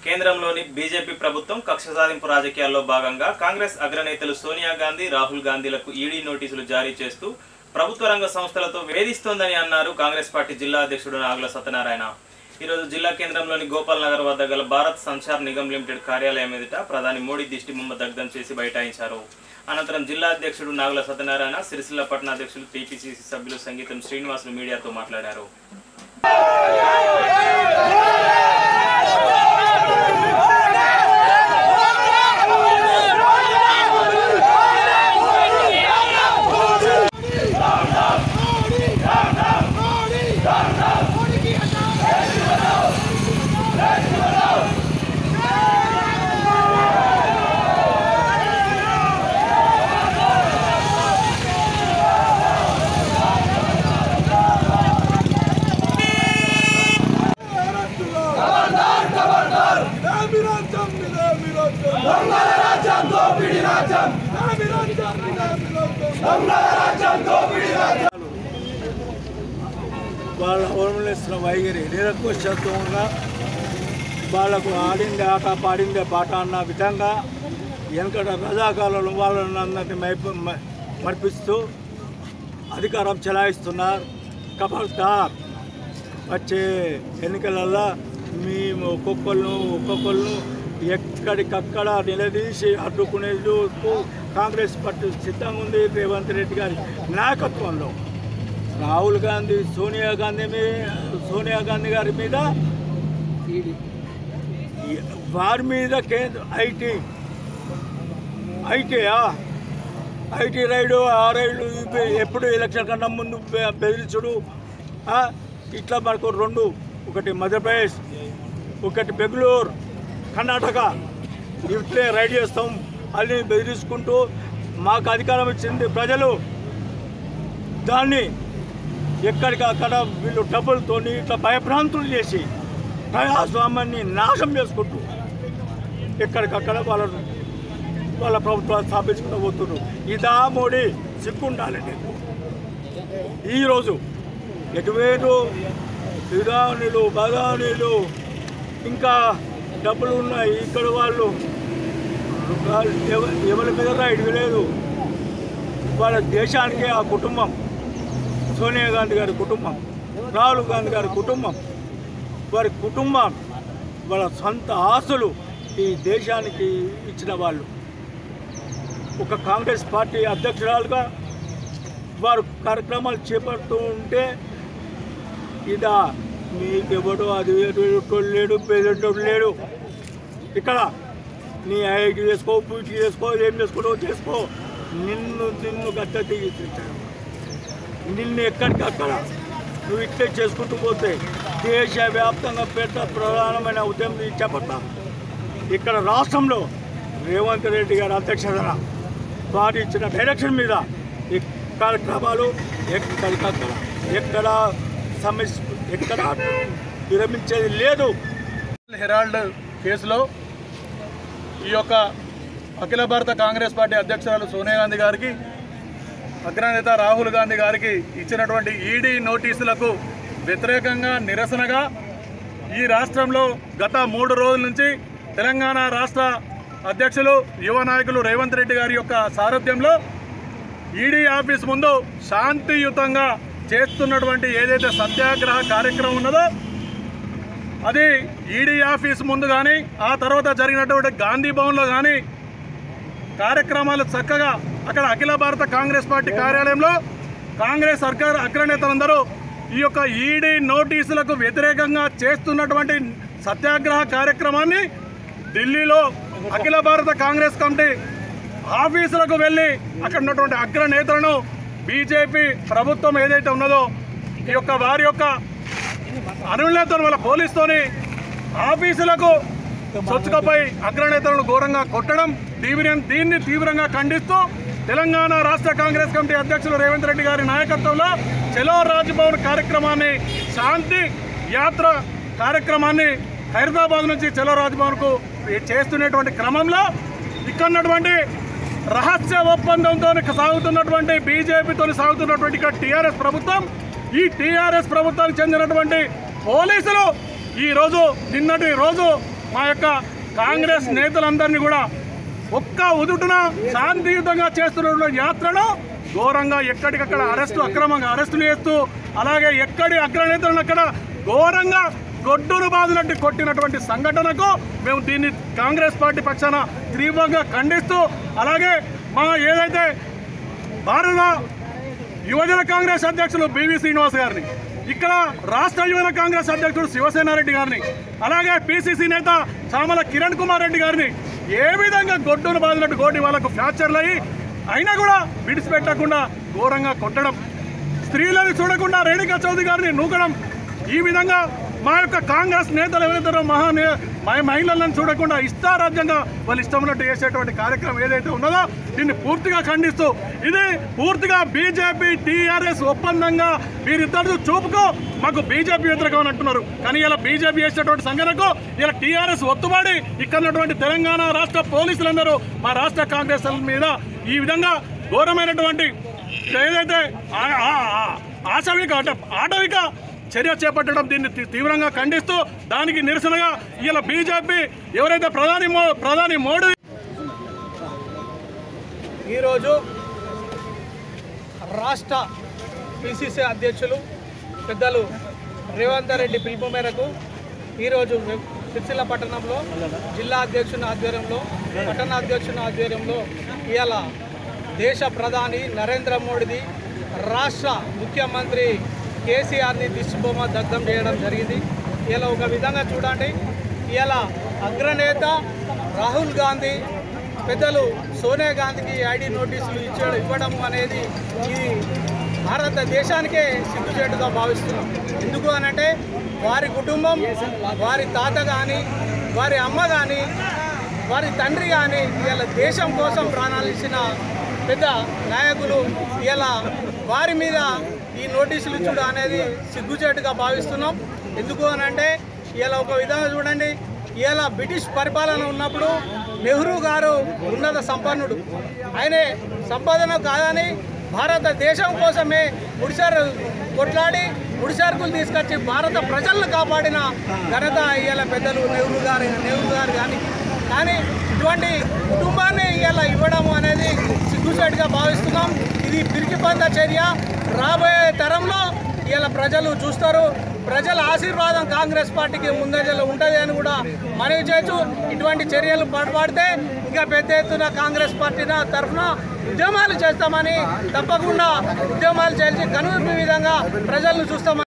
కేంద్రంలోని బీజేపీ ప్రభుత్వం కక్ష సాధింపు రాజకీయాల్లో భాగంగా కాంగ్రెస్ అగ్రనేతలు సోనియా గాంధీ రాహుల్ గాంధీలకు ఈడీ నోటీసులు జారీ చేస్తూ ప్రభుత్వ రంగ సంస్థలతో వేధిస్తోందని అన్నారు కాంగ్రెస్ పార్టీ జిల్లా అధ్యక్షుడు నాగుల సత్యనారాయణ ఈరోజు జిల్లా కేంద్రంలోని గోపాల్ నగర్ వద్ద గల భారత్ సంచార్ నిగమ్ లిమిటెడ్ కార్యాలయం ఎదుట ప్రధాని మోడీ దిష్టి బొమ్మ దగ్ధం చేసి బైఠాయించారు అనంతరం జిల్లా అధ్యక్షుడు నాగుల సత్యనారాయణ సిరిసిల్ల పట్టణ అధ్యక్షులు టీపీసీసీ సభ్యులు సంగీతం శ్రీనివాసులు మీడియాతో మాట్లాడారు వాళ్ళ అవలంబిస్తున్న వైఖరి నిరకుశత్వంగా వాళ్ళకు ఆడిందే ఆట పాడిందే పాట అన్న విధంగా వెనకట రజాకాలంలో వాళ్ళని అందరినీ మైపు మ- మర్పిస్తూ అధికారం చెలాయిస్తున్నారు కబర్దార్ వచ్చే ఎన్నికలలో మేము ఒక్కొక్కళ్ళు ఒక్కొక్కళ్ళు ఎక్కడికక్కడ నిలదీసి అడ్డుకునేందుకు కాంగ్రెస్ పార్టీ సిద్ధంగా ఉంది రేవంత్ రెడ్డి గారి నాయకత్వంలో రాహుల్ గాంధీ సోనియా గాంధీ మీ సోనియా గాంధీ గారి మీద ఈ వారి మీద కేంద్ర ఐటీ ఐటీయా ఐటీ రైడు ఆ రైడు ఇవి ఎప్పుడు ఎలక్షన్ కన్నా ముందు బె- బెదిరించుడు ఆ, ఇట్లా మనకు రెండు ఒకటి మధ్యప్రదేశ్ ఒకటి బెంగళూరు కర్ణాటక ఇట్లే రైడ్ చేస్తాం అని బెదిరించుకుంటూ మాకు అధికారం ఇచ్చింది ప్రజలు దాన్ని ఎక్కడికి అక్కడ వీళ్ళు డబ్బులతోని ఇట్లా భయభ్రాంతులు చేసి ప్రజాస్వామ్యాన్ని నాశనం చేసుకుంటూ ఎక్కడికక్కడ వాళ్ళను వాళ్ళ ప్రభుత్వాలు స్థాపించుకుంటూ పోతున్నారు ఇదా మోడీ సిగ్గుండాలండి ఈరోజు ఎటువేటు విధానులు బదానీలు ఇంకా డబ్బులు ఉన్నాయి ఇక్కడ వాళ్ళు వాళ్ళు ఎవ- ఎవరి మీద రైడ్ లేదు వాళ్ళ దేశానికి ఆ కుటుంబం సోనియా గాంధీ గారి కుటుంబం రాహుల్ గాంధీ గారి కుటుంబం వారి కుటుంబం వాళ్ళ సొంత ఆస్తులు ఈ దేశానికి ఇచ్చిన వాళ్ళు ఒక కాంగ్రెస్ పార్టీ అధ్యక్షురాలుగా వారు కార్యక్రమాలు చేపడుతూ ఉంటే ఇదా మీకెవడో అది వేరేటోడు లేడు పేదటోడు లేడు ఇక్కడ నీ ఐటీ చేసుకో పీటీ చేసుకో ఏం చేసుకోవడో చేసుకో నిన్ను నిన్ను గట్ట దిగి నిన్ను ఎక్కడికి అక్కడ నువ్వు ఇట్లే చేసుకుంటూ పోతే దేశవ్యాప్తంగా పెద్ద ప్రధానమైన ఉద్యమం ఇది చేపడతాం ఇక్కడ రాష్ట్రంలో రేవంత్ రెడ్డి గారి అధ్యక్షతన వారు ఇచ్చిన డైరెక్షన్ మీద ఈ కార్యక్రమాలు ఎక్కడికక్కడ ఎక్కడ సమస్య ఎక్కడ విరమించేది లేదు హెరాల్డ్ కేసులో ఈ యొక్క అఖిల భారత కాంగ్రెస్ పార్టీ అధ్యక్షురాలు సోనియా గాంధీ గారికి అగ్రనేత రాహుల్ గాంధీ గారికి ఇచ్చినటువంటి ఈడీ నోటీసులకు వ్యతిరేకంగా నిరసనగా ఈ రాష్ట్రంలో గత మూడు రోజుల నుంచి తెలంగాణ రాష్ట్ర అధ్యక్షులు యువ నాయకులు రేవంత్ రెడ్డి గారి యొక్క సారథ్యంలో ఈడీ ఆఫీస్ ముందు శాంతియుతంగా చేస్తున్నటువంటి ఏదైతే సత్యాగ్రహ కార్యక్రమం ఉన్నదో అది ఈడీ ఆఫీస్ ముందు కానీ ఆ తర్వాత జరిగినటువంటి గాంధీ భవన్లో కానీ కార్యక్రమాలు చక్కగా అక్కడ అఖిల భారత కాంగ్రెస్ పార్టీ కార్యాలయంలో కాంగ్రెస్ సర్కార్ అగ్రనేతలందరూ ఈ యొక్క ఈడీ నోటీసులకు వ్యతిరేకంగా చేస్తున్నటువంటి సత్యాగ్రహ కార్యక్రమాన్ని ఢిల్లీలో అఖిల భారత కాంగ్రెస్ కమిటీ ఆఫీసులకు వెళ్ళి అక్కడ ఉన్నటువంటి అగ్రనేతలను బీజేపీ ప్రభుత్వం ఏదైతే ఉన్నదో ఈ యొక్క వారి యొక్క అనులేతో వాళ్ళ పోలీసుతోని ఆఫీసులకు చొచ్చుకపై అగ్రనేతలను ఘోరంగా కొట్టడం తీవ్ర దీన్ని తీవ్రంగా ఖండిస్తూ తెలంగాణ రాష్ట్ర కాంగ్రెస్ కమిటీ అధ్యక్షులు రేవంత్ రెడ్డి గారి నాయకత్వంలో చలో రాజ్భవన్ కార్యక్రమాన్ని శాంతి యాత్ర కార్యక్రమాన్ని హైదరాబాద్ నుంచి చలో రాజ్భవన్కు చేస్తున్నటువంటి క్రమంలో ఇక్కడ ఉన్నటువంటి రహస్య ఒప్పందంతో సాగుతున్నటువంటి బీజేపీతో సాగుతున్నటువంటి ఇక్కడ టీఆర్ఎస్ ప్రభుత్వం ఈ టీఆర్ఎస్ ప్రభుత్వానికి చెందినటువంటి పోలీసులు ఈ రోజు నిన్నటి రోజు మా యొక్క కాంగ్రెస్ నేతలందరినీ కూడా ఒక్క ఉదుటున శాంతియుతంగా చేస్తున్న యాత్రను ఘోరంగా ఎక్కడికక్కడ అరెస్టు అక్రమంగా అరెస్టులు చేస్తూ అలాగే ఎక్కడి అగ్రనేతలను అక్కడ ఘోరంగా గొడ్డును బాదినట్టు కొట్టినటువంటి సంఘటనకు మేము దీన్ని కాంగ్రెస్ పార్టీ పక్షాన తీవ్రంగా ఖండిస్తూ అలాగే మా ఏదైతే భారత యువజన కాంగ్రెస్ అధ్యక్షులు బివి శ్రీనివాస్ గారిని ఇక్కడ రాష్ట్ర యువజన కాంగ్రెస్ అధ్యక్షుడు శివసేనారెడ్డి గారిని అలాగే పిసిసి నేత చామల కిరణ్ కుమార్ రెడ్డి గారిని ఏ విధంగా గొడ్డును బాదినట్టు గోటి వాళ్ళకు ఫ్రాక్చర్లు అయ్యి అయినా కూడా విడిచిపెట్టకుండా ఘోరంగా కొట్టడం స్త్రీలను చూడకుండా రేణుకా చౌదరి గారిని నూకడం ఈ విధంగా మా యొక్క కాంగ్రెస్ నేతలు ఎవరైతారో మహా నే- మహి- మహిళలను చూడకుండా ఇష్టారాజ్యంగా వాళ్ళు ఇష్టమున్నట్టు చేసేటువంటి కార్యక్రమం ఏదైతే ఉన్నదో దీన్ని పూర్తిగా ఖండిస్తూ ఇది పూర్తిగా బీజేపీ టీఆర్ఎస్ ఒప్పందంగా వీరిద్దరు చూపుకో మాకు బీజేపీ వ్యతిరేకం అని అంటున్నారు కానీ ఇలా బీజేపీ చేసేటువంటి సంఘటనకు ఇలా టీఆర్ఎస్ ఒత్తుబడి ఇక్కడ ఉన్నటువంటి తెలంగాణ రాష్ట్ర పోలీసులందరూ మా రాష్ట్ర కాంగ్రెస్ మీద ఈ విధంగా ఘోరమైనటువంటి ఏదైతే ఆ- ఆ- ఆ- ఆశవిక అంటే ఆటవిక చర్య చేపట్టడం దీన్ని తీ- తీవ్రంగా ఖండిస్తూ దానికి నిరసనగా ఇలా బీజేపీ ఎవరైతే ప్రధాని మో ప్రధాని మోడీ ఈరోజు రాష్ట్ర పిసిసి అధ్యక్షులు పెద్దలు రేవంత్ రెడ్డి పిలుపు మేరకు ఈరోజు సిరిసిల్ల పట్టణంలో జిల్లా అధ్యక్షుని ఆధ్వర్యంలో పట్టణ అధ్యక్షుని ఆధ్వర్యంలో ఇవాళ దేశ ప్రధాని నరేంద్ర మోడీది రాష్ట్ర ముఖ్యమంత్రి కేసీఆర్ని దిష్టిబొమ్మ దగ్ధం చేయడం జరిగింది ఇలా ఒక విధంగా చూడండి ఇలా అగ్రనేత రాహుల్ గాంధీ పెద్దలు సోనియా గాంధీకి ఐడి నోటీసులు ఇచ్చడం ఇవ్వడం అనేది ఇది భారతదేశానికే సిగ్గుచేటుగా భావిస్తున్నాం ఎందుకు అనంటే వారి కుటుంబం వారి తాత కానీ వారి అమ్మ కానీ వారి తండ్రి కానీ ఇలా దేశం కోసం ప్రాణాలు ఇచ్చిన పెద్ద నాయకులు ఇలా వారి మీద ఈ నోటీసులు ఇచ్చుడు అనేది సిగ్గుచేటుగా భావిస్తున్నాం ఎందుకు అనంటే ఇలా ఒక విధంగా చూడండి ఇలా బ్రిటిష్ పరిపాలన ఉన్నప్పుడు నెహ్రూ గారు ఉన్నత సంపన్నుడు ఆయనే సంపాదన కాదని భారతదేశం కోసమే ముడిసరు కొట్లాడి ముడిసరుకులు తీసుకొచ్చి భారత ప్రజలను కాపాడిన ఘనత ఇవాళ పెద్దలు నెహ్రూ గారు నెహ్రూ గారు కానీ కానీ ఇటువంటి కుటుంబాన్ని ఇవాళ ఇవ్వడం అనేది సిగ్గుచేటుగా భావిస్తున్నాం ఇది పిరికిపంద చర్య రాబోయే తరంలో ఇవాళ ప్రజలు చూస్తారు ప్రజల ఆశీర్వాదం కాంగ్రెస్ పార్టీకి ముందంజలో ఉంటుంది అని కూడా మనవి చేయొచ్చు ఇటువంటి చర్యలు పాటుపడితే ఇంకా పెద్ద ఎత్తున కాంగ్రెస్ పార్టీ తరఫున ఉద్యమాలు చేస్తామని తప్పకుండా ఉద్యమాలు చేసి కనువిప్పి విధంగా ప్రజలను చూస్తామని